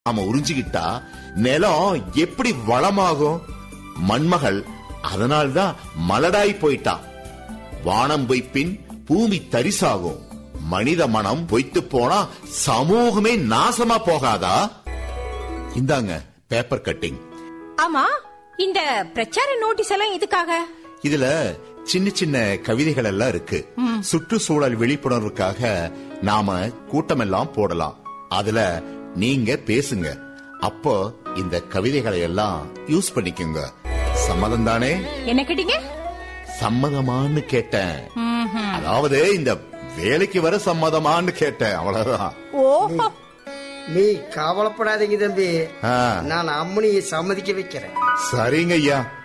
நாம உறிஞ்சிக்கிட்டா நிலம் எப்படி வளமாகும் மண்மகள் அதனால்தான் மலடாய் போயிட்டா வானம் பொய்ப்பின் பூமி தரிசாகும் மனித மனம் பொய்த்து போனா சமூகமே நாசமா போகாதா இந்தாங்க பேப்பர் கட்டிங் ஆமா இந்த பிரச்சார நோட்டீஸ் எல்லாம் எதுக்காக இதுல சின்ன சின்ன கவிதைகள் எல்லாம் இருக்கு சுற்றுச்சூழல் விழிப்புணர்வுக்காக நாம கூட்டமெல்லாம் போடலாம் அதுல நீங்க பேசுங்க அப்போ இந்த கவிதைகளை எல்லாம் யூஸ் பண்ணிக்கோங்க சம்மதம் தானே என்ன கேட்டீங்க சம்மதமான்னு கேட்டேன் அதாவது இந்த வேலைக்கு வர சம்மதமான்னு கேட்டேன் அவ்வளவுதான் ஓஹோ நீ கவலைப்படாதீங்க தம்பி ஆ. நான் அம்மனியை சம்மதிக்க வைக்கிறேன் சரிங்க ஐயா